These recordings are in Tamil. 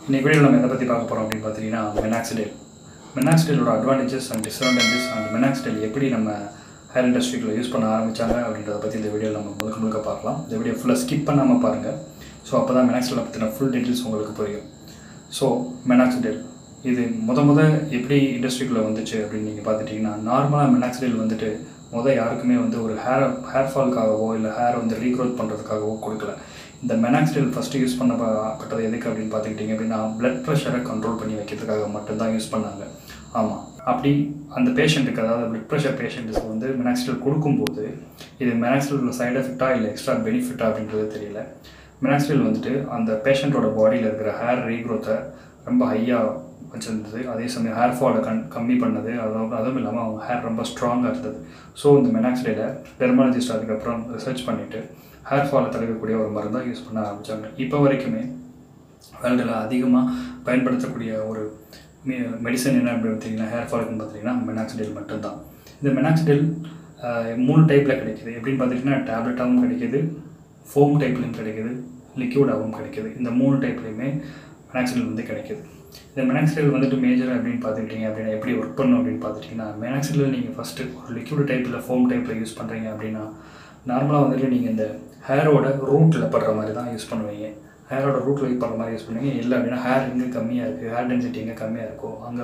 இன்றைக்கி வீடியோ நம்ம எதை பற்றி பார்க்க போகிறோம் அப்படின்னு பார்த்தீங்கன்னா மெனாக்சிடேல் மெனாக்சிடேலோட advantages and disadvantages and minoxidil எப்படி நம்ம ஹேர் இண்டஸ்ட்ரிக்குள்ள யூஸ் பண்ண ஆரம்பித்தாங்க அப்படின்றத பற்றி இந்த வீடியோ நம்ம முழுக்க முழுக்க பார்க்கலாம் இந்த வீடியோ ஃபுல்லாக ஸ்கிப் பண்ணாமல் பாருங்கள் ஸோ அப்போ தான் மெனாக்சிடேலை பற்றின ஃபுல் டீட்டெயில்ஸ் உங்களுக்கு புரியும் ஸோ மெனாக்சிடேல் இது முத முத எப்படி இண்டஸ்ட்ரிக்குள்ளே வந்துச்சு அப்படின்னு நீங்கள் பார்த்துட்டிங்கன்னா நார்மலாக மெனாக்சிடேல் வந்துட்டு முத யாருக்குமே வந்து ஒரு ஹேர் ஹேர் ஃபால்க்காகவோ இல்லை ஹேர் வந்து ரீக்ரோத் பண்ணுறதுக்காகவோ கொடுக்கல இந்த மெனாக்சிடல் ஃபஸ்ட்டு யூஸ் பண்ணப்பட்டது எதுக்கு அப்படின்னு பார்த்துக்கிட்டிங்க அப்படின்னா பிளட் ப்ரெஷரை கண்ட்ரோல் பண்ணி வைக்கிறதுக்காக மட்டும்தான் யூஸ் பண்ணாங்க ஆமாம் அப்படி அந்த பேஷண்ட்டுக்கு அதாவது பிளட் ப்ரெஷர் பேஷண்ட்டுக்கு வந்து மெனாக்சிடல் கொடுக்கும்போது இது மெனாக்சிடல் சைடு எஃபெக்டாக இல்லை எக்ஸ்ட்ரா பெனிஃபிட்டா அப்படின்றது தெரியல மெனாக்சிடல் வந்துட்டு அந்த பேஷண்ட்டோட பாடியில் இருக்கிற ஹேர் ரீக்ரோத்தை ரொம்ப ஹையாக வச்சுருந்தது அதே சமயம் ஹேர் ஃபாலை கண் கம்மி பண்ணது அதுவும் அதுவும் இல்லாமல் அவங்க ஹேர் ரொம்ப ஸ்ட்ராங்காக இருந்தது ஸோ இந்த மெனாக்சிடையில் டெர்மாலஜிஸ்ட் அதுக்கப்புறம் ரிசர்ச் பண்ணிவிட்டு ஹேர் ஃபாலை தடுக்கக்கூடிய ஒரு மருந்தாக யூஸ் பண்ண ஆரம்பித்தாங்க இப்போ வரைக்குமே வேர்ல்டில் அதிகமாக பயன்படுத்தக்கூடிய ஒரு மெடிசன் என்ன அப்படின்னு பார்த்தீங்கன்னா ஹேர் ஃபாலுக்குன்னு பார்த்தீங்கன்னா மெனாக்சிடைல் மட்டும்தான் இந்த மெனாக்சிடைல் மூணு டைப்பில் கிடைக்கிது எப்படின்னு பார்த்தீங்கன்னா டேப்லெட்டாகவும் கிடைக்கிது ஃபோம் டைப்லையும் கிடைக்கிது லிக்யூடாகவும் கிடைக்கிது இந்த மூணு டைப்லையுமே மெனாக்சிடைல் வந்து கிடைக்கிது இந்த மெனாக்சிடைல் வந்துட்டு மேஜர் அப்படின்னு பார்த்துக்கிட்டீங்க அப்படின்னா எப்படி ஒர்க் பண்ணும் அப்படின்னு பார்த்துட்டிங்கன்னா மெனாக்சிடில் நீங்கள் ஃபஸ்ட்டு ஒரு லிக்யூட் டைப்பில் ஃபோம் டைப்பில் யூஸ் பண்ணுறீங்க அப்படின்னா நார்மலாக வந்துட்டு நீங்கள் இந்த ஹேரோட ரூட்டில் படுற மாதிரி தான் யூஸ் பண்ணுவீங்க ஹேரோட ரூட்டில் யூஸ் பண்ணுற மாதிரி யூஸ் பண்ணுவீங்க இல்லை அப்படின்னா ஹேர் எங்கே கம்மியாக இருக்குது ஹேர் டென்சிட்டி எங்கே கம்மியாக இருக்கோ அங்கே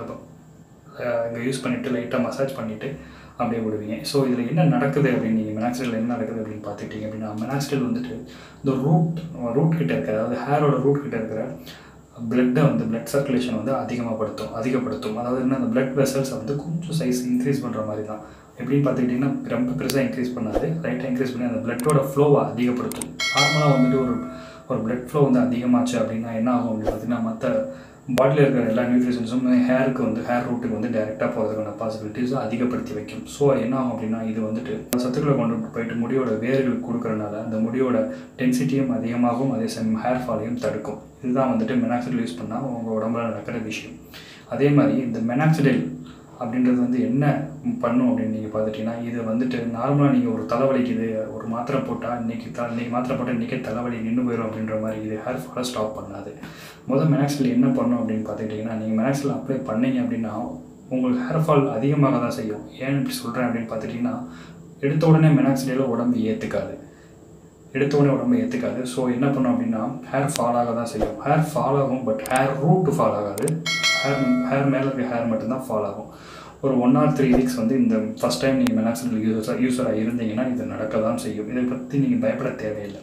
அங்கே யூஸ் பண்ணிவிட்டு லைட்டாக மசாஜ் பண்ணிவிட்டு அப்படியே விடுவீங்க ஸோ இதில் என்ன நடக்குது அப்படின்னு நீங்கள் மெனாக்சிடல் என்ன நடக்குது அப்படின்னு பார்த்துக்கிட்டீங்க அப்படின்னா மெனாக்சிடல் வந்துட்டு இந்த ரூட் ரூட் கிட்ட இருக்கிற அதாவது ஹேரோட ரூட் கிட்ட இருக்கிற பிளட்டை வந்து பிளட் சர்க்குலேஷன் வந்து அதிகமாகப்படுத்தும் அதிகப்படுத்தும் அதாவது என்ன அந்த பிளட் வெசல்ஸை வந்து கொஞ்சம் சைஸ் இன்க்ரீஸ் பண்ணுற மாதிரி தான் எப்படின்னு பார்த்துக்கிட்டிங்கன்னா ரொம்ப பெருசாக இன்க்ரீஸ் பண்ணாது லைட்டாக இன்க்ரீஸ் பண்ணி அந்த பிளட்டோட ஃப்ளோவை அதிகப்படுத்தும் நார்மலாக வந்துட்டு ஒரு ஒரு பிளட் ஃப்ளோ வந்து அதிகமாச்சு அப்படின்னா என்ன ஆகும் அப்படின்னு பார்த்தீங்கன்னா மற்ற பாடியில் இருக்கிற எல்லா நியூட்ரிஷன்ஸும் ஹேருக்கு வந்து ஹேர் ரூட்டுக்கு வந்து டைரெக்டாக போகிறதுக்கான பாசிபிலிட்டிஸும் அதிகப்படுத்தி வைக்கும் ஸோ என்ன ஆகும் அப்படின்னா இது வந்துட்டு சத்துக்களை கொண்டு போயிட்டு முடியோட வேர்களுக்கு கொடுக்கறனால அந்த முடியோட டென்சிட்டியும் அதிகமாகும் அதே சமயம் ஹேர் ஃபாலையும் தடுக்கும் இதுதான் வந்துட்டு மெனாக்சிடல் யூஸ் பண்ணால் உங்கள் உடம்புல நடக்கிற விஷயம் அதே மாதிரி இந்த மெனாக்சிடல் அப்படின்றது வந்து என்ன பண்ணும் அப்படின்னு நீங்கள் பார்த்துட்டிங்கன்னா இது வந்துட்டு நார்மலாக நீங்கள் ஒரு தலைவலிக்குது ஒரு மாத்திரை போட்டால் இன்றைக்கி த இன்றைக்கி மாத்திரை போட்டால் இன்றைக்கே தலைவலி நின்று போயிடும் அப்படின்ற மாதிரி இது ஹேர் ஃபாலை ஸ்டாப் பண்ணாது முதல் மெனாக்சில் என்ன பண்ணும் அப்படின்னு பார்த்துக்கிட்டிங்கன்னா நீங்கள் மெனாக்சில் அப்ளை பண்ணீங்க அப்படின்னா உங்களுக்கு ஹேர் ஃபால் அதிகமாக தான் செய்யும் ஏன் இப்படி சொல்கிறேன் அப்படின்னு பார்த்துட்டிங்கன்னா எடுத்த உடனே மெனாக்சிலியில் உடம்பு ஏற்றுக்காது எடுத்த உடனே உடம்பு ஏற்றுக்காது ஸோ என்ன பண்ணும் அப்படின்னா ஹேர் ஃபால் ஆக தான் செய்யும் ஹேர் ஃபால் ஆகும் பட் ஹேர் ரூட் ஃபால் ஆகாது ஹேர் ஹேர் மேலே இருக்க ஹேர் மட்டும்தான் ஃபால் ஆகும் ஒரு ஒன் ஆர் த்ரீ வீக்ஸ் வந்து இந்த ஃபஸ்ட் டைம் நீங்கள் மெனாக்சில் யூஸர் யூஸராக இருந்தீங்கன்னா இது நடக்க தான் செய்யும் இதை பற்றி நீங்கள் பயப்பட தேவையில்லை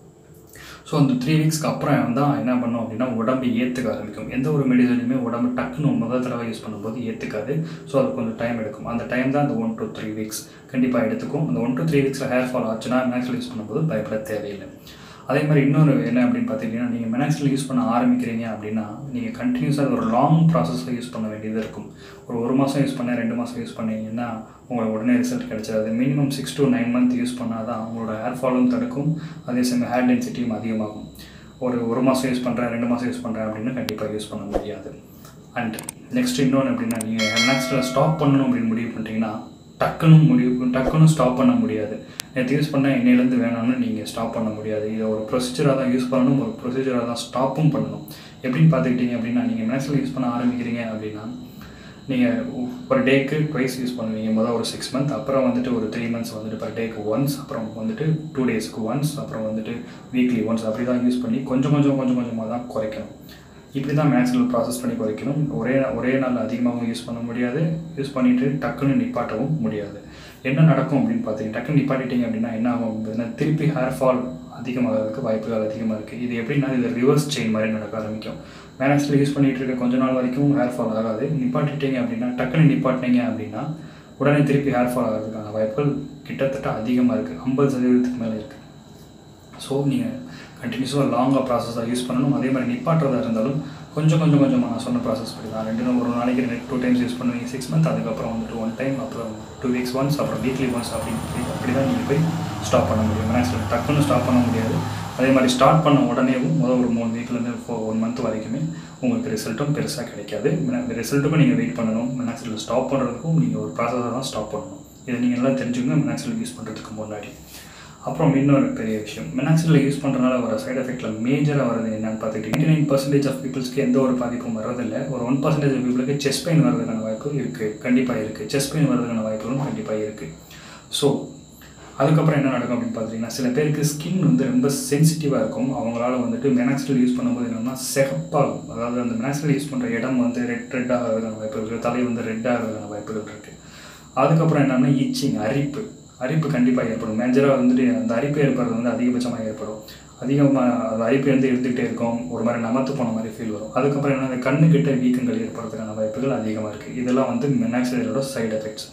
ஸோ அந்த த்ரீ வீக்ஸ்க்கு அப்புறம் தான் என்ன பண்ணும் அப்படின்னா உடம்பு ஏற்றுக்க ஆரம்பிக்கும் எந்த ஒரு மெடிசனுமே உடம்பு டக்குன்னு முதல் தடவை யூஸ் பண்ணும்போது ஏற்றுக்காது ஸோ அது கொஞ்சம் டைம் எடுக்கும் அந்த டைம் தான் அந்த ஒன் டு த்ரீ வீக்ஸ் கண்டிப்பாக எடுத்துக்கும் அந்த ஒன் டு த்ரீ வீக்ஸில் ஹேர் ஃபால் ஆச்சுன்னா மேக்ஸில் யூஸ் பண்ணும்போது பயப்பட தேவையில்லை அதே மாதிரி இன்னொரு என்ன அப்படின்னு பார்த்தீங்கன்னா நீங்கள் மெனாக்ஸில் யூஸ் பண்ண ஆரம்பிக்கிறீங்க அப்படின்னா நீங்கள் கண்டினியூஸாக ஒரு லாங் ப்ராசஸில் யூஸ் பண்ண வேண்டியது இருக்கும் ஒரு ஒரு மாதம் யூஸ் பண்ண ரெண்டு மாதம் யூஸ் பண்ணீங்கன்னா உங்களுக்கு உடனே ரிசல்ட் கிடைச்சாது minimum six to nine month use பண்ணால் தான் உங்களோட ஹேர் ஃபாலும் தடுக்கும் அதே சமயம் ஹேர் டென்சிட்டியும் அதிகமாகும் ஒரு ஒரு மாதம் யூஸ் பண்ணுறேன் ரெண்டு மாதம் யூஸ் பண்ணுறேன் அப்படின்னு கண்டிப்பாக யூஸ் பண்ண முடியாது அண்ட் நெக்ஸ்ட் இன்னொன்று அப்படின்னா நீங்கள் நெக்ஸ்ட்டில் ஸ்டாப் பண்ணணும் அப்படின்னு முடிவு பண்ணிட்டீங்கன்னா டக்குன்னு முடிவு டக்குன்னு ஸ்டாப் பண்ண முடியாது நேற்று யூஸ் பண்ணால் இன்னையிலேருந்து வேணாம்னு நீங்கள் ஸ்டாப் பண்ண முடியாது இதை ஒரு ப்ரொசீஜராக தான் யூஸ் பண்ணணும் ஒரு ப்ரொசீஜராக தான் ஸ்டாப்பும் பண்ணணும் எப்படின்னு பார்த்துக்கிட்டீங்க அப்படின்னா நீங்கள் மேக்ஸில் யூஸ் பண்ண ஆரம்பிக்கிறீங்க அப்படின்னா நீங்கள் ஒரு டேக்கு ட்வைஸ் யூஸ் பண்ணுவீங்க முதல் ஒரு சிக்ஸ் மந்த் அப்புறம் வந்துட்டு ஒரு த்ரீ மந்த்ஸ் வந்துட்டு பர் டேக்கு ஒன்ஸ் அப்புறம் வந்துட்டு டூ டேஸ்க்கு ஒன்ஸ் அப்புறம் வந்துட்டு வீக்லி ஒன்ஸ் அப்படி தான் யூஸ் பண்ணி கொஞ்சம் கொஞ்சம் கொஞ்சம் கொஞ்சமாக தான் குறைக்கணும் இப்படி தான் மேக்ஸில் ப்ராசஸ் பண்ணி குறைக்கணும் ஒரே ஒரே நாள் அதிகமாகவும் யூஸ் பண்ண முடியாது யூஸ் பண்ணிவிட்டு டக்குன்னு நிப்பாட்டவும் முடியாது என்ன நடக்கும் அப்படின்னு பார்த்தீங்கன்னா டக்குன்னு நிப்பாட்டிட்டீங்க அப்படின்னா என்ன ஆகும் அப்படின்னா திருப்பி ஹேர் ஃபால் அதிகமாகிறதுக்கு வாய்ப்புகள் அதிகமாக இருக்குது இது எப்படின்னா இது ரிவர்ஸ் செயின் மாதிரி நடக்க ஆரம்பிக்கும் மேக்ஸில் யூஸ் பண்ணிகிட்டு இருக்க கொஞ்ச நாள் வரைக்கும் ஹேர் ஃபால் ஆகாது நிப்பாட்டிட்டீங்க அப்படின்னா டக்குன்னு நிப்பாட்டினீங்க அப்படின்னா உடனே திருப்பி ஹேர் ஃபால் ஆகிறதுக்கான வாய்ப்புகள் கிட்டத்தட்ட அதிகமாக இருக்குது ஐம்பது சதவீதத்துக்கு மேலே இருக்குது ஸோ நீங்கள் கண்டினியூஸாக லாங்காக ப்ராசஸாக யூஸ் பண்ணணும் அதே மாதிரி நிப்பாட்டுறதா இருந்தாலும் கொஞ்சம் கொஞ்சம் கொஞ்சமாக நான் சொன்ன ப்ராசஸ் படி தான் ரெண்டு நாள் ஒரு நாளைக்கு ரெண்டு டூ டைம்ஸ் யூஸ் பண்ணுவீங்க சிக்ஸ் மந்த் அதுக்கப்புறம் வந்துட்டு ஒன் டைம் அப்புறம் டூ வீக்ஸ் ஒன்ஸ் அப்புறம் வீக்லி ஒன்ஸ் அப்படி அப்படி தான் நீங்கள் போய் ஸ்டாப் பண்ண முடியும் மேக்ஸில் டக்குன்னு ஸ்டாப் பண்ண முடியாது அதே மாதிரி ஸ்டார்ட் பண்ண உடனேவும் முதல் ஒரு மூணு வீக்லேருந்து ஃபோ ஒன் மந்த் வரைக்குமே உங்களுக்கு ரிசல்ட்டும் பெருசாக கிடைக்காது ரிசல்ட்டுக்கும் நீங்கள் வெயிட் பண்ணணும் மேக்ஸில் ஸ்டாப் பண்ணுறதுக்கும் நீங்கள் ஒரு ப்ராசஸாக தான் ஸ்டாப் பண்ணணும் இதை நீங்கள் நல்லா தெரிஞ்சுக்கணும் மேக்ஸில் யூஸ் பண்ணுறதுக்கு முன்னாடி அப்புறம் இன்னொரு பெரிய விஷயம் மெனாக்சிடில் யூஸ் பண்ணுறதுனால வர சைடு எஃபெக்ட்டில் மேஜராக வரது என்னன்னு பார்த்துக்கிட்டிங்கன்னா நைன் பர்சன்டேஜ் ஆஃப் பீப்புள்ஸ்க்கு எந்த ஒரு பாதிப்பும் வரதில்லை ஒரு ஒன் பர்சன்டேஜ் ஆஃப் பீப்புளுக்கு செஸ்ட் பெயின் வரதுக்கான வாய்ப்பு இருக்குது கண்டிப்பாக இருக்குது செஸ்ட் பெயின் வரதுக்கான வாய்ப்புகளும் கண்டிப்பாக இருக்குது ஸோ அதுக்கப்புறம் என்ன நடக்கும் அப்படின்னு பார்த்தீங்கன்னா சில பேருக்கு ஸ்கின் வந்து ரொம்ப சென்சிட்டிவாக இருக்கும் அவங்களால வந்துட்டு மெனாக்சில் யூஸ் பண்ணும்போது என்னென்னா சிகப்பாகும் அதாவது அந்த மெனாக்சில் யூஸ் பண்ணுற இடம் வந்து ரெட் ரெட் ஆகிறதுக்கான வாய்ப்புகள் இருக்குது தலை வந்து ரெட் ஆகிறதுக்கான வாய்ப்புகள் இருக்குது அதுக்கப்புறம் என்னென்னா இச்சிங் அரிப்பு அரிப்பு கண்டிப்பாக ஏற்படும் மேஜராக வந்துட்டு அந்த அரிப்பு ஏற்படுறது வந்து அதிகபட்சமாக ஏற்படும் அதிகமாக அந்த அரிப்பு வந்து இருந்துகிட்டே இருக்கும் ஒரு மாதிரி நமத்து போன மாதிரி ஃபீல் வரும் அதுக்கப்புறம் என்ன அந்த கண்ணுக்கிட்ட வீக்கங்கள் ஏற்படுறதுக்கான வாய்ப்புகள் அதிகமாக இருக்குது இதெல்லாம் வந்து மெனாக்சிலோட சைடு எஃபெக்ட்ஸ்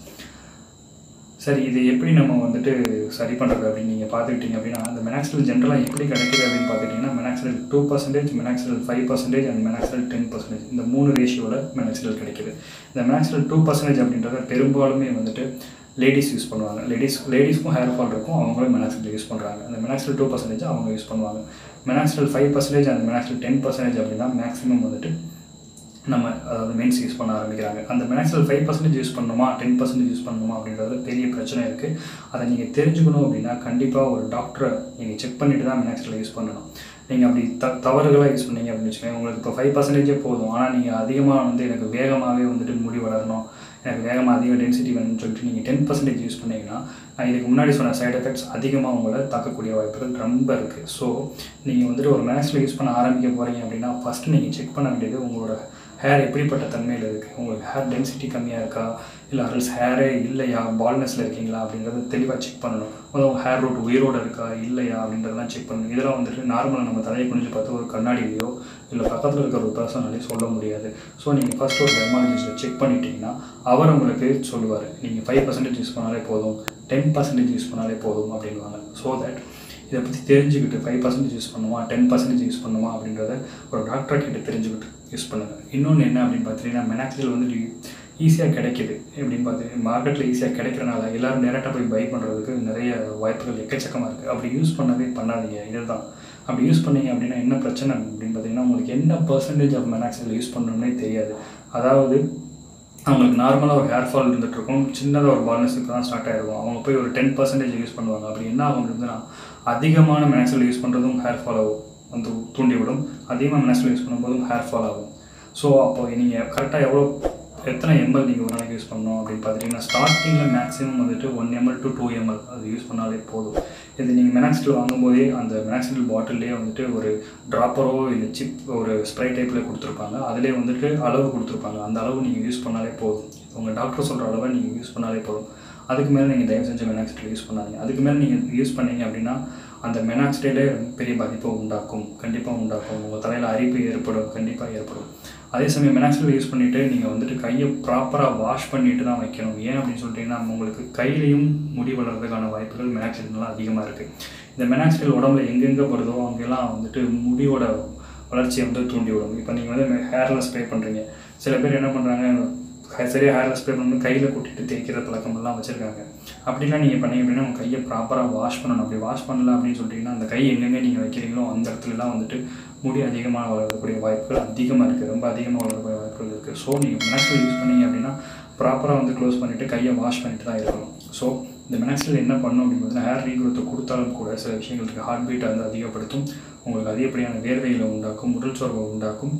சரி இது எப்படி நம்ம வந்துட்டு சரி பண்ணுறது அப்படின்னு நீங்கள் பார்த்துக்கிட்டீங்க அப்படின்னா அந்த மெனாக்சில் ஜென்ரலாக எப்படி கிடைக்குது அப்படின்னு பார்த்துக்கிட்டிங்கன்னா மெனாக்சில் டூ பர்சன்டேஜ் மெனாக்சில் ஃபைவ் பர்சன்டேஜ் அண்ட் மெனாக்சில் டென் பர்சன்டேஜ் இந்த மூணு ரேஷியோவில் மெனாக்சில் கிடைக்குது இந்த மெனாக்சில் டூ பர்சன்டேஜ் அப்படின்றத பெரும்பாலுமே வந்துட்டு லேடிஸ் யூஸ் பண்ணுவாங்க லேடிஸ் லேடிஸ்க்கும் ஹேர் ஃபால் இருக்கும் அவங்களும் மெனாக்சில் யூஸ் பண்ணுறாங்க அந்த மெனாக்சில் டூ பர்சன்டேஜ் அவங்க யூஸ் பண்ணுவாங்க மெனாக்சில் ஃபைவ் பர்சன்டேஜ் அந்த மெனாக்சில் டென் பர்சன்டேஜ் அப்படின்னா மேக்ஸிமம் வந்துட்டு நம்ம அதாவது மென்ஸ் யூஸ் பண்ண ஆரம்பிக்கிறாங்க அந்த மெனாக்சில் ஃபைவ் பர்சன்டேஜ் யூஸ் பண்ணணுமா டென் பர்சன்டேஜ் யூஸ் பண்ணணுமா அப்படின்றது பெரிய பிரச்சனை இருக்குது அதை நீங்கள் தெரிஞ்சுக்கணும் அப்படின்னா கண்டிப்பாக ஒரு டாக்டரை நீங்கள் செக் பண்ணிட்டு தான் மெனாக்சில் யூஸ் பண்ணணும் நீங்கள் அப்படி த தவறுகளாக யூஸ் பண்ணீங்க அப்படின்னு வச்சுக்கோங்க உங்களுக்கு இப்போ ஃபைவ் பர்சன்டேஜே போதும் ஆனால் நீங்கள் அதிகமாக வந்து எனக்கு வேகமாகவே வந்துட்டு முடி வளரணும் எனக்கு வேகமாக அதிக டென்சிட்டி வேணும்னு சொல்லிட்டு நீங்கள் டென் பர்சன்டேஜ் யூஸ் பண்ணீங்கன்னா நான் இதுக்கு முன்னாடி சொன்ன சைடு எஃபெக்ட்ஸ் அதிகமாக உங்களை தாக்கக்கூடிய வாய்ப்புகள் ரொம்ப இருக்குது ஸோ நீங்கள் வந்துட்டு ஒரு மேக்ஸில் யூஸ் பண்ண ஆரம்பிக்க போகிறீங்க அப்படின்னா ஃபஸ்ட்டு நீங்கள் செக் பண்ண வேண்டியது உங்களோட ஹேர் எப்படிப்பட்ட தன்மையில் இருக்குது உங்களுக்கு ஹேர் டென்சிட்டி கம்மியாக இருக்கா இல்லை அரல்ஸ் ஹேரே இல்லையா பால்னஸில் இருக்கீங்களா அப்படின்றத தெளிவாக செக் பண்ணணும் முதல்ல உங்கள் ஹேர் ரூட் உயிரோடு இருக்கா இல்லையா அப்படின்றதெல்லாம் செக் பண்ணணும் இதெல்லாம் வந்துட்டு நார்மலாக நம்ம தலையை குனிஞ்சு பார்த்து ஒரு கண்ணாடியிலையோ இல்லை பக்கத்தில் இருக்கிற ஒரு பர்சனாலே சொல்ல முடியாது ஸோ நீங்கள் ஃபஸ்ட் ஒரு டெர்மாலஜிஸ்ட்டை செக் பண்ணிட்டீங்கன்னா அவர் உங்களுக்கு சொல்லுவார் நீங்கள் ஃபைவ் பர்சன்டேஜ் யூஸ் பண்ணாலே போதும் டென் பர்சன்டேஜ் யூஸ் பண்ணாலே போதும் அப்படின்வாங்க ஸோ தட் இதை பற்றி தெரிஞ்சுக்கிட்டு ஃபைவ் பர்சன்டேஜ் யூஸ் பண்ணுமா டென் பர்சன்டேஜ் யூஸ் பண்ணுமா அப்படின்றத ஒரு டாக்டரை கிட்ட தெரிஞ்சுக்கிட்டு யூஸ் பண்ணுங்கள் இன்னொன்று என்ன அப்படின்னு பார்த்தீங்கன்னா மெனாக்சில் வந்து ஈஸியாக கிடைக்கிது எப்படின்னு பார்த்து மார்க்கெட்டில் ஈஸியாக கிடைக்கிறனால எல்லோரும் டேரெக்டாக போய் பை பண்ணுறதுக்கு நிறைய வாய்ப்புகள் எக்கச்சக்கமாக இருக்குது அப்படி யூஸ் பண்ணவே பண்ணாதீங்க இதுதான் அப்படி யூஸ் பண்ணீங்க அப்படின்னா என்ன பிரச்சனை அப்படின்னு பார்த்தீங்கன்னா உங்களுக்கு என்ன பர்சன்டேஜ் ஆஃப் மெனாக்சில் யூஸ் பண்ணணும்னே தெரியாது அதாவது அவங்களுக்கு நார்மலாக ஒரு ஹேர் ஃபால் இருந்துகிட்ருக்கும் சின்னதாக ஒரு பால்னஸுக்கு தான் ஸ்டார்ட் ஆகிருக்கும் அவங்க போய் ஒரு டென் பர்சன்டேஜ் யூஸ் பண்ணுவாங்க அப்படி என்ன ஆகும் அப்படின்னா அதிகமான மெனாக்சில் யூஸ் பண்ணுறதும் ஹேர் ஃபால் ஆகும் வந்து தூண்டிவிடும் அதிகமாக மெனாக்சில் யூஸ் பண்ணும்போதும் ஹேர் ஃபால் ஆகும் ஸோ அப்போ நீங்கள் கரெக்டாக எவ்வளோ எத்தனை எம்எல் நீங்கள் ஒரு நாளைக்கு யூஸ் பண்ணணும் அப்படின்னு பார்த்துட்டிங்கன்னா ஸ்டார்டிங்கில் மேக்ஸிமம் வந்துட்டு one ML to two ML அது யூஸ் பண்ணாலே போதும் இது நீங்கள் மெனாக்சில் வாங்கும்போதே அந்த மெனாக்சில் பாட்டிலே வந்துட்டு ஒரு ட்ராப்பரோ இல்லை சிப் ஒரு ஸ்ப்ரை டைப்பில் கொடுத்துருப்பாங்க அதிலே வந்துட்டு அளவு கொடுத்துருப்பாங்க அந்த அளவு நீங்கள் யூஸ் பண்ணாலே போதும் உங்கள் டாக்டர் சொல்கிற அளவை நீங்கள் யூஸ் பண்ணாலே போதும் அதுக்கு மேலே நீங்கள் தயவு செஞ்சு மெனாக்சில் யூஸ் பண்ணாதீங்க அதுக்கு மேலே நீங்கள் யூஸ் பண்ணீங்க அப்படின்னா அந்த மெனாக்சிலே பெரிய பாதிப்பை உண்டாக்கும் கண்டிப்பாக உண்டாக்கும் உங்கள் தலையில் அரிப்பு ஏற்படும் கண்டிப்பாக ஏற்படும் அதே சமயம் மெனாக்சில் யூஸ் பண்ணிவிட்டு நீங்கள் வந்துட்டு கையை ப்ராப்பராக வாஷ் பண்ணிட்டு தான் வைக்கணும் ஏன் அப்படின்னு சொல்லிட்டீங்கன்னா உங்களுக்கு கையிலையும் முடி வளர்றதுக்கான வாய்ப்புகள் மெனாக்சில்லாம் அதிகமாக இருக்குது இந்த மெனாக்சில் உடம்புல எங்கெங்கே படுதோ அங்கெல்லாம் வந்துட்டு முடியோட வளர்ச்சியை வந்து தூண்டி விடும் இப்போ நீங்கள் வந்து ஹேரில் ஸ்ப்ரே பண்ணுறீங்க சில பேர் என்ன பண்ணுறாங்க சரியாக ஹேரில் ஸ்ப்ரே பண்ணணும் கையில் கூட்டிகிட்டு தேய்க்கிற பழக்கமெல்லாம் வச்சுருக்காங்க அப்படிலாம் நீங்கள் பண்ணீங்க அப்படின்னா உங்கள் கையை ப்ராப்பராக வாஷ் பண்ணணும் அப்படி வாஷ் பண்ணல அப்படின்னு சொல்லிட்டீங்கன்னா அந்த கை எங்கெங்கே நீங்கள் வைக்கிறீங்களோ அந்த இடத்துலலாம் வந்துட்டு முடி அதிகமாக வளரக்கூடிய வாய்ப்புகள் அதிகமாக இருக்குது ரொம்ப அதிகமாக வளரக்கூடிய வாய்ப்புகள் இருக்குது ஸோ நீங்கள் மெனாக்சில் யூஸ் பண்ணீங்க அப்படின்னா ப்ராப்பராக வந்து க்ளோஸ் பண்ணிவிட்டு கையை வாஷ் பண்ணிட்டு தான் இருக்கணும் ஸோ இந்த மெனாக்சில் என்ன பண்ணும் அப்படின்னு பார்த்தீங்கன்னா ஹேர் ரீக்ரோத்தை கொடுத்தாலும் கூட சில விஷயங்கள் இருக்குது ஹார்ட் பீட்டை வந்து அதிகப்படுத்தும் உங்களுக்கு அதிகப்படியான வேர்வைகளை உண்டாக்கும் உடல் சோர்வை உண்டாக்கும்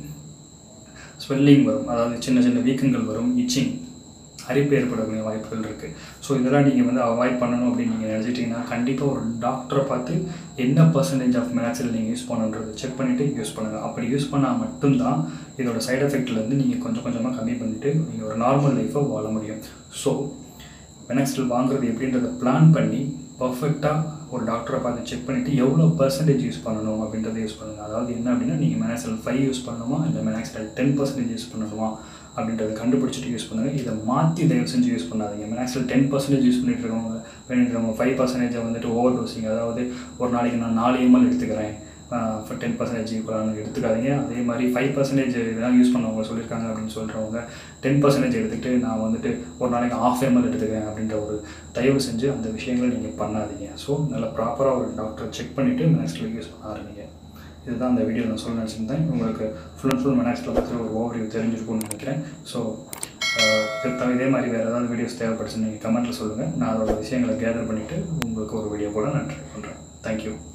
ஸ்வெல்லிங் வரும் அதாவது சின்ன சின்ன வீக்கங்கள் வரும் இச்சிங் அரிப்பு ஏற்படக்கூடிய வாய்ப்புகள் இருக்குது ஸோ இதெல்லாம் நீங்கள் வந்து அவாய்ட் பண்ணணும் அப்படின்னு நீங்கள் நினச்சிட்டிங்கன்னா கண்டிப்பாக ஒரு டாக்டரை பார்த்து என்ன பர்சன்டேஜ் ஆஃப் மேக்ஸில் நீங்கள் யூஸ் பண்ணுன்றது செக் பண்ணிவிட்டு யூஸ் பண்ணுங்கள் அப்படி யூஸ் பண்ணால் மட்டும்தான் இதோட சைட் எஃபெக்ட்லேருந்து நீங்கள் கொஞ்சம் கொஞ்சமாக கம்மி பண்ணிவிட்டு நீங்கள் ஒரு நார்மல் லைஃப்பை வாழ முடியும் ஸோ மெனக்ஸ்டில் வாங்குறது எப்படின்றத பிளான் பண்ணி பர்ஃபெக்டாக ஒரு டாக்டரை பார்த்து செக் பண்ணிவிட்டு எவ்வளோ பர்சன்டேஜ் யூஸ் பண்ணணும் அப்படின்றத யூஸ் பண்ணுங்கள் அதாவது என்ன அப்படின்னா நீங்கள் மெனாக்சல் ஃபைவ் யூஸ் பண்ணணுமா இல்லை மெனாக்சல் டென் பர்சன்டேஜ் யூஸ் பண்ணணுமா அப்படின்றத கண்டுபிடிச்சிட்டு யூஸ் பண்ணுங்கள் இதை மாற்றி தயவு செஞ்சு யூஸ் பண்ணாதீங்க மெனாக்சல் டென் பர்சன்டேஜ் யூஸ் பண்ணிட்டு இருக்கவங்க பண்ணிட்டு இருக்கவங்க ஃபைவ் பர்சன்டேஜை வந்துட்டு ஓவர் டோசிங் அதாவது ஒரு நாளைக்கு நான் நாலு எம்எல் எடுத்துக்கிறேன் டென் பர்சன்டேஜ் ஈக்குவலானு எடுத்துக்காதீங்க அதே மாதிரி ஃபைவ் பர்சன்டேஜ் இதெல்லாம் யூஸ் பண்ணவங்க சொல்லியிருக்காங்க அப்படின்னு சொல்கிறவங்க டென் பர்சன்டேஜ் எடுத்துகிட்டு நான் வந்துட்டு ஒரு நாளைக்கு ஆஃப் எம்எல் எடுத்துக்கிறேன் அப்படின்ற ஒரு தயவு செஞ்சு அந்த விஷயங்களை நீங்கள் பண்ணாதீங்க ஸோ நல்லா ப்ராப்பராக ஒரு டாக்டர் செக் பண்ணிவிட்டு மெனாக்ஸ்டில் யூஸ் பண்ண ஆரம்பிங்க இதுதான் அந்த வீடியோ நான் சொல்ல நினச்சிருந்தேன் உங்களுக்கு ஃபுல் அண்ட் ஃபுல் மெனாக்ஸ்டில் பற்றி ஒரு ஓவர்வியூ தெரிஞ்சிருக்கும்னு நினைக்கிறேன் ஸோ இதே மாதிரி வேறு ஏதாவது வீடியோஸ் தேவைப்படுச்சுன்னு நீங்கள் கமெண்ட்டில் சொல்லுங்கள் நான் அதோட விஷயங்களை கேதர் பண்ணிவிட்டு உங்களுக்கு ஒரு வீடியோ வீடியோ கூட நான் ட்ரை பண்ணுறேன் தேங்க்யூ